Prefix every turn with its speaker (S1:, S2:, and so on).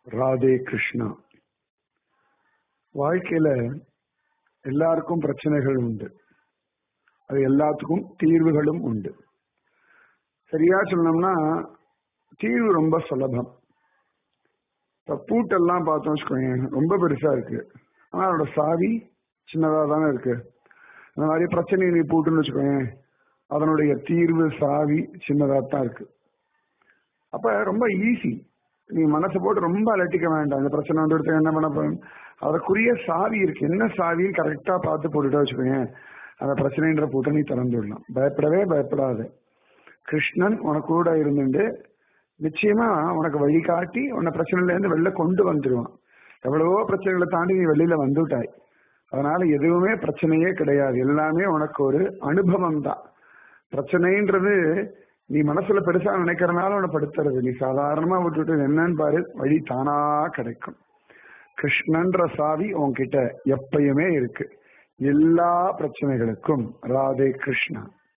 S1: ராதே கிருஷ்ணா வாழ்க்கையில எல்லாருக்கும் பிரச்சனைகள் உண்டு அது எல்லாத்துக்கும் தீர்வுகளும் உண்டு சரியா சொல்லணும்னா தீர்வு ரொம்ப சுலபம் இப்ப பூட்டெல்லாம் பார்த்தோம் வச்சுக்கோங்க ரொம்ப பெருசா இருக்கு ஆனா அதோட சாவி சின்னதா தானே இருக்கு அந்த மாதிரி பிரச்சனை நீ பூட்டுன்னு வச்சுக்கோங்க அதனுடைய தீர்வு சாவி சின்னதா தான் இருக்கு அப்ப ரொம்ப ஈஸி நீ மனசை போட்டு ரொம்ப அலட்டிக்க வேண்டாம் இந்த பிரச்சனை வந்து எடுத்து என்ன பண்ண போறோம் அதற்குரிய சாவி இருக்கு என்ன சாவின்னு கரெக்டா பார்த்து போட்டுட்டா வச்சுக்கோங்க அந்த பிரச்சனைன்ற பூட்டை நீ திறந்து விடலாம் பயப்படவே பயப்படாது கிருஷ்ணன் உனக்கு கூட இருந்துட்டு நிச்சயமா உனக்கு வழிகாட்டி உன்னை பிரச்சனையில இருந்து வெளில கொண்டு வந்துடுவான் எவ்வளவோ பிரச்சனைகளை தாண்டி நீ வெளியில வந்துட்டாய் அதனால எதுவுமே பிரச்சனையே கிடையாது எல்லாமே உனக்கு ஒரு அனுபவம் தான் பிரச்சனைன்றது நீ மனசுல பெருசா நினைக்கிறனால உன்னை படுத்துறது நீ சாதாரணமா விட்டுட்டு என்னன்னு பாரு வழி தானா கிடைக்கும் கிருஷ்ணன்ற சாவி உன்கிட்ட எப்பயுமே இருக்கு எல்லா பிரச்சனைகளுக்கும் ராதே கிருஷ்ணா